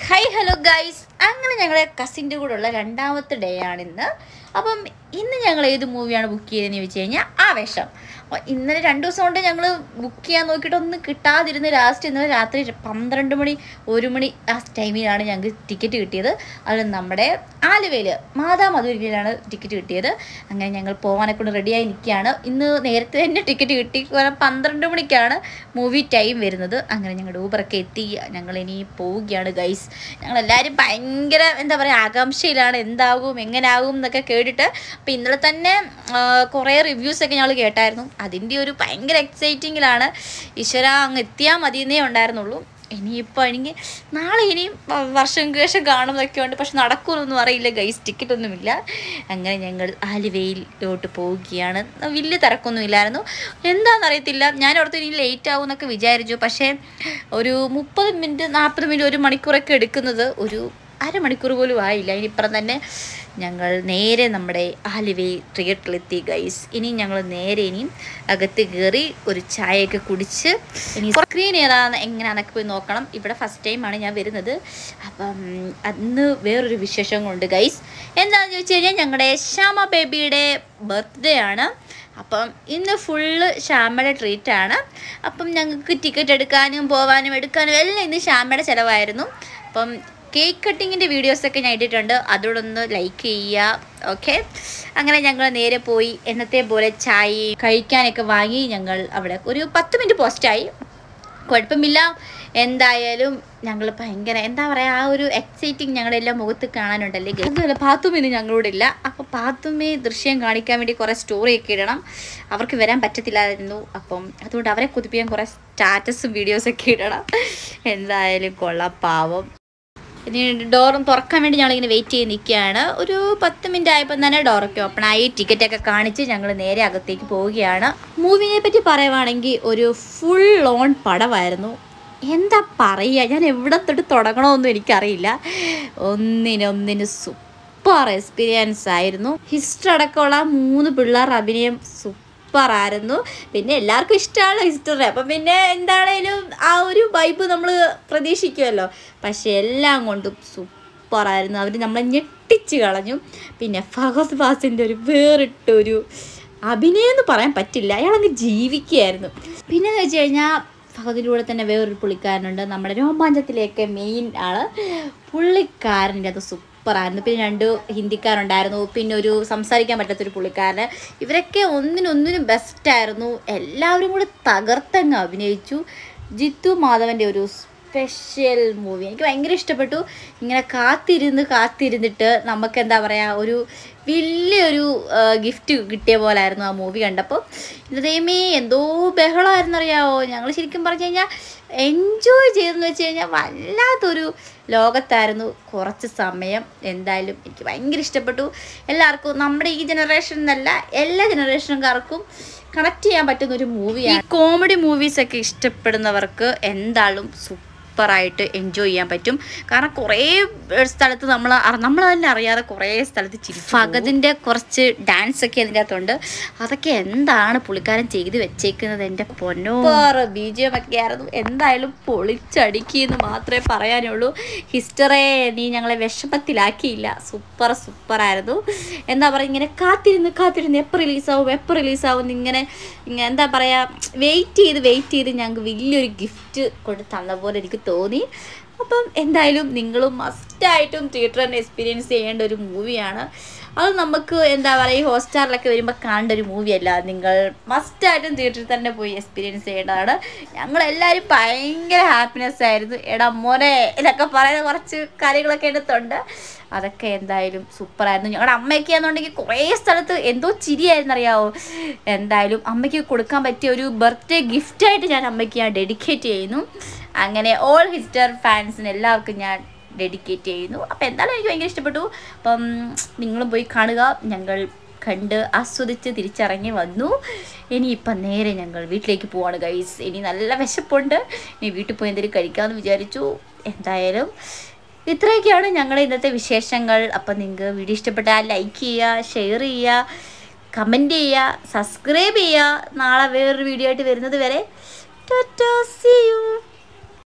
high hello guys അങ്ങനെ ഞങ്ങളുടെ കസിൻ്റെ കൂടെയുള്ള രണ്ടാമത്തെ ഡേ ആണ് ഇന്ന് അപ്പം ഇന്ന് ഞങ്ങൾ ഏത് മൂവിയാണ് ബുക്ക് ചെയ്തതെന്ന് ചോദിച്ചു കഴിഞ്ഞാൽ ആവേശം അപ്പോൾ ഇന്നലെ രണ്ട് ദിവസം കൊണ്ട് ഞങ്ങൾ ബുക്ക് ചെയ്യാൻ നോക്കിയിട്ട് ഒന്നും കിട്ടാതിരുന്ന് ലാസ്റ്റ് ഇന്നലെ രാത്രി പന്ത്രണ്ട് മണി ഒരു മണി ആ ടൈമിലാണ് ഞങ്ങൾക്ക് ടിക്കറ്റ് കിട്ടിയത് അത് നമ്മുടെ ആലുവയിൽ മാതാ മധുരയിലാണ് ടിക്കറ്റ് കിട്ടിയത് അങ്ങനെ ഞങ്ങൾ പോകാനൊക്കെ കൊണ്ട് റെഡിയായി നിൽക്കുകയാണ് ഇന്ന് നേരത്തെ തന്നെ ടിക്കറ്റ് കിട്ടി കാരണം പന്ത്രണ്ട് മണിക്കാണ് മൂവി ടൈം വരുന്നത് അങ്ങനെ ഞങ്ങളുടെ ഊബറൊക്കെ എത്തി ഞങ്ങൾ ഇനി പോവുകയാണ് ഗൈസ് ഞങ്ങളെല്ലാവരും ഭയങ്കര എന്താ പറയുക ആകാംക്ഷയിലാണ് എന്താകും എങ്ങനാകും എന്നൊക്കെ കേട്ടിട്ട് അപ്പോൾ ഇന്നലെ തന്നെ ആ, കുറേ റിവ്യൂസൊക്കെ ഞങ്ങൾ കേട്ടായിരുന്നു അതിൻ്റെ ഒരു ഭയങ്കര എക്സൈറ്റിങ്ങിലാണ് ഈശ്വര അങ്ങ് എത്തിയാൽ മതിയെന്നേ ഉണ്ടായിരുന്നുള്ളൂ ഇനിയിപ്പോൾ എനിക്ക് നാളെ ഇനിയും വ- വർഷം ശേഷം കാണുന്നതൊക്കെ ഉണ്ട് പക്ഷെ നടക്കുമെന്നൊന്നും അറിയില്ല ഗൈസ് ടിക്കറ്റ് ഒന്നുമില്ല അങ്ങനെ ഞങ്ങൾ ആലുവയിലോട്ട് പോവുകയാണ് വലിയ തിരക്കൊന്നും ഇല്ലായിരുന്നു എന്താണെന്നറിയത്തില്ല ഞാൻ ഓർത്ത് ഇനി ലേറ്റ് ആവും എന്നൊക്കെ വിചാരിച്ചു പക്ഷേ ഒരു മുപ്പത് മിനിറ്റ് നാൽപ്പത് മിനിറ്റ് ഒരു മണിക്കൂറൊക്കെ എടുക്കുന്നത് ഒരു അരമണിക്കൂർ പോലും ആയില്ല ഇനിയിപ്പുറം തന്നെ ഞങ്ങൾ നേരെ നമ്മുടെ ആലുവ തിയേറ്ററിലെത്തി ഗൈസ് ഇനി ഞങ്ങൾ നേരെ ഇനിയും അകത്ത് കയറി ഒരു ചായയൊക്കെ കുടിച്ച് ഇനി സ്ക്രീൻ ഏതാന്ന് എങ്ങനെയാണെന്നൊക്കെ പോയി നോക്കണം ഇവിടെ ഫസ്റ്റ് ടൈമാണ് ഞാൻ വരുന്നത് അപ്പം അന്ന് വേറൊരു വിശേഷം കൊണ്ട് ഗൈസ് എന്താണെന്ന് ചോദിച്ചു കഴിഞ്ഞാൽ ഞങ്ങളുടെ ശ്യാമ ബേബിയുടെ ബർത്ത്ഡേ ആണ് അപ്പം ഇന്ന് ഫുള്ള് ശ്യാമയുടെ ട്രീറ്റ് ആണ് അപ്പം ഞങ്ങൾക്ക് ടിക്കറ്റ് എടുക്കാനും പോവാനും എടുക്കാനും എല്ലാം ഇന്ന് ശ്യാമയുടെ ചിലവായിരുന്നു അപ്പം കേക്ക് കട്ടിങ്ങിൻ്റെ വീഡിയോസൊക്കെ ഞാൻ ഇട്ടിട്ടുണ്ട് അതോടൊന്ന് ലൈക്ക് ചെയ്യുക ഓക്കെ അങ്ങനെ ഞങ്ങൾ നേരെ പോയി എന്നത്തെ പോലെ ചായ കഴിക്കാനൊക്കെ വാങ്ങി ഞങ്ങൾ അവിടെ ഒരു പത്ത് മിനിറ്റ് പോസ്റ്റായി കുഴപ്പമില്ല എന്തായാലും ഞങ്ങൾ ഭയങ്കര എന്താ പറയുക ആ ഒരു എക്സൈറ്റിങ് ഞങ്ങളുടെ എല്ലാം മുഖത്ത് കാണാനുണ്ടല്ലേ അതുമല്ല പാത്തുമിന്ന് ഞങ്ങളോട് ഇല്ല അപ്പോൾ പാത്തുമ്മയെ ദൃശ്യം കാണിക്കാൻ വേണ്ടി കുറേ സ്റ്റോറിയൊക്കെ ഇടണം അവർക്ക് വരാൻ പറ്റത്തില്ലായിരുന്നു അപ്പം അതുകൊണ്ട് അവരെ കുതിപ്പിക്കാൻ കുറേ സ്റ്റാറ്റസും വീഡിയോസൊക്കെ ഇടണം എന്തായാലും കൊള്ളാം പാവം ഇനി ഡോറും തുറക്കാൻ വേണ്ടി ഞങ്ങളിങ്ങനെ വെയിറ്റ് ചെയ്ത് നിൽക്കുകയാണ് ഒരു പത്ത് മിനിറ്റ് ആയപ്പോൾ തന്നെ ഡോറൊക്കെ ഓപ്പൺ ആയി ടിക്കറ്റൊക്കെ കാണിച്ച് ഞങ്ങൾ നേരെ അകത്തേക്ക് പോവുകയാണ് മൂവിനെ പറ്റി പറയുവാണെങ്കിൽ ഒരു ഫുൾ ഓൺ പടമായിരുന്നു എന്താ പറയുക ഞാൻ എവിടെ തൊട്ട് തുടങ്ങണമെന്നും എനിക്കറിയില്ല ഒന്നിനൊന്നിന് സൂപ്പർ എക്സ്പീരിയൻസ് ആയിരുന്നു ഹിസ്റ്റർ അടക്കമുള്ള മൂന്ന് പിള്ളേർ അഭിനയം സൂപ്പർ ആയിരുന്നു പിന്നെ എല്ലാവർക്കും ഇഷ്ടമാണ് ഹിസ്റ്ററി അപ്പം പിന്നെ എന്താണേലും ആ ഒരു വൈബ് നമ്മൾ പ്രതീക്ഷിക്കുമല്ലോ പക്ഷെ എല്ലാം കൊണ്ടും സൂപ്പറായിരുന്നു അവർ നമ്മളെ ഞെട്ടിച്ച് കളഞ്ഞു പിന്നെ ഫഹദ് ഫാസിൻ്റെ ഒരു വേറിട്ടൊരു അഭിനയം എന്ന് പറയാൻ പറ്റില്ല അയാളങ്ങ് ജീവിക്കുകയായിരുന്നു പിന്നെ എന്ന് വെച്ച് കഴിഞ്ഞാൽ ഫഹദിൻ്റെ കൂടെ തന്നെ വേറൊരു പുള്ളിക്കാരനുണ്ട് നമ്മുടെ രോമാഞ്ചത്തിലേക്ക് മെയിൻ ആള് പുള്ളിക്കാരൻ്റെ അത് സൂപ്പറായിരുന്നു പിന്നെ രണ്ട് ഹിന്ദിക്കാരുണ്ടായിരുന്നു പിന്നെ ഒരു സംസാരിക്കാൻ പറ്റാത്തൊരു പുള്ളിക്കാരൻ ഇവരൊക്കെ ഒന്നിനൊന്നിനും ബെസ്റ്റായിരുന്നു എല്ലാവരും കൂടി തകർത്തങ്ങ് അഭിനയിച്ചു ജിത്തു മാധവൻ്റെ ഒരു സ്പെഷ്യൽ മൂവി എനിക്ക് ഭയങ്കര ഇഷ്ടപ്പെട്ടു ഇങ്ങനെ കാത്തിരുന്ന് കാത്തിരുന്നിട്ട് നമുക്ക് എന്താ പറയുക ഒരു വലിയൊരു ഗിഫ്റ്റ് കിട്ടിയ പോലായിരുന്നു ആ മൂവി കണ്ടപ്പോൾ ദൈവമേ എന്തോ ബഹളമായിരുന്നറിയാവോ ഞങ്ങൾ ശരിക്കും പറഞ്ഞു കഴിഞ്ഞാൽ എൻജോയ് ചെയ്തെന്ന് വെച്ച് കഴിഞ്ഞാൽ വല്ലാത്തൊരു ലോകത്തായിരുന്നു കുറച്ച് സമയം എന്തായാലും എനിക്ക് ഭയങ്കര ഇഷ്ടപ്പെട്ടു എല്ലാവർക്കും നമ്മുടെ ഈ ജനറേഷൻ എന്നല്ല എല്ലാ ജനറേഷനുകാർക്കും കണക്ട് ചെയ്യാൻ പറ്റുന്ന ഒരു മൂവിയാണ് ഈ കോമഡി മൂവീസൊക്കെ ഇഷ്ടപ്പെടുന്നവർക്ക് എന്തായാലും സൂപ്പറായിട്ട് എൻജോയ് ചെയ്യാൻ പറ്റും കാരണം കുറേ സ്ഥലത്ത് നമ്മൾ നമ്മൾ തന്നെ അറിയാതെ കുറേ സ്ഥലത്ത് ചിരി ഫഗതിൻ്റെ കുറച്ച് ഡാൻസ് ഒക്കെ അതിൻ്റെ അകത്തുണ്ട് അതൊക്കെ എന്താണ് പുള്ളിക്കാരൻ ചെയ്ത് വെച്ചേക്കുന്നത് എൻ്റെ പൊന്നോ ബി ജി എം ഒക്കെ ആയിരുന്നു എന്തായാലും പൊളിച്ചടിക്കുന്നു മാത്രമേ പറയാനുള്ളൂ ഹിസ്റ്ററെ നീ ഞങ്ങളെ വിഷമത്തിലാക്കിയില്ല സൂപ്പർ സൂപ്പറായിരുന്നു എന്താ പറയുക ഇങ്ങനെ കാത്തിരുന്ന് കാത്തിരുന്ന് എപ്പോൾ റിലീസാവും എപ്പോൾ റിലീസാവും ഇങ്ങനെ ഇങ്ങനെ എന്താ പറയുക വെയിറ്റ് ചെയ്ത് വെയിറ്റ് ചെയ്ത് ഞങ്ങൾക്ക് വലിയൊരു ഗിഫ്റ്റ് കൊണ്ട് തന്ന പോലെ എനിക്ക് തോന്നി അപ്പം എന്തായാലും നിങ്ങളും മസ്റ്റായിട്ടും തിയേറ്റർ തന്നെ എക്സ്പീരിയൻസ് ചെയ്യേണ്ട ഒരു മൂവിയാണ് അത് നമുക്ക് എന്താ പറയുക ഈ ഹോട്ട്സ്റ്റാറിലൊക്കെ വരുമ്പോൾ കാണേണ്ട ഒരു മൂവിയല്ല നിങ്ങൾ മസ്റ്റായിട്ടും തിയേറ്ററിൽ തന്നെ പോയി എക്സ്പീരിയൻസ് ചെയ്യേണ്ടതാണ് ഞങ്ങളെല്ലാവരും ഭയങ്കര ഹാപ്പിനെസ് ആയിരുന്നു എടാ മോനെ എന്നൊക്കെ പറയുന്ന കുറച്ച് കാര്യങ്ങളൊക്കെ എടുത്തുണ്ട് അതൊക്കെ എന്തായാലും സൂപ്പറായിരുന്നു ഞങ്ങളുടെ അമ്മയൊക്കെ ആണെന്നുണ്ടെങ്കിൽ കുറേ സ്ഥലത്ത് എന്തോ ചിരിയായിരുന്നു അറിയാവോ എന്തായാലും അമ്മയ്ക്ക് കൊടുക്കാൻ പറ്റിയ ഒരു ബർത്ത്ഡേ ഗിഫ്റ്റായിട്ട് ഞാൻ അമ്മയ്ക്ക് ഞാൻ ഡെഡിക്കേറ്റ് ചെയ്യുന്നു അങ്ങനെ ഓൾ ഹിസ്റ്റർ ഫാൻസിന് എല്ലാവർക്കും ഞാൻ ഡെഡിക്കേറ്റ് ചെയ്യുന്നു അപ്പോൾ എന്തായാലും എനിക്ക് ഭയങ്കര ഇഷ്ടപ്പെട്ടു അപ്പം നിങ്ങളും പോയി കാണുക ഞങ്ങൾ കണ്ട് ആസ്വദിച്ച് തിരിച്ചിറങ്ങി വന്നു ഇനിയിപ്പം നേരെ ഞങ്ങൾ വീട്ടിലേക്ക് പോവാണ് ഗൈസ് ഇനി നല്ല വിശപ്പുണ്ട് ഇനി വീട്ടിൽ പോയി എന്തെങ്കിലും കഴിക്കാമെന്ന് വിചാരിച്ചു എന്തായാലും ഇത്രയൊക്കെയാണ് ഞങ്ങളുടെ ഇന്നത്തെ വിശേഷങ്ങൾ അപ്പം നിങ്ങൾക്ക് വീഡിയോ ഇഷ്ടപ്പെട്ടാൽ ലൈക്ക് ചെയ്യുക ഷെയർ ചെയ്യുക കമൻറ്റ് ചെയ്യുക സബ്സ്ക്രൈബ് ചെയ്യുക നാളെ വേറൊരു വീഡിയോ ആയിട്ട് വരുന്നത് വരെ സി യു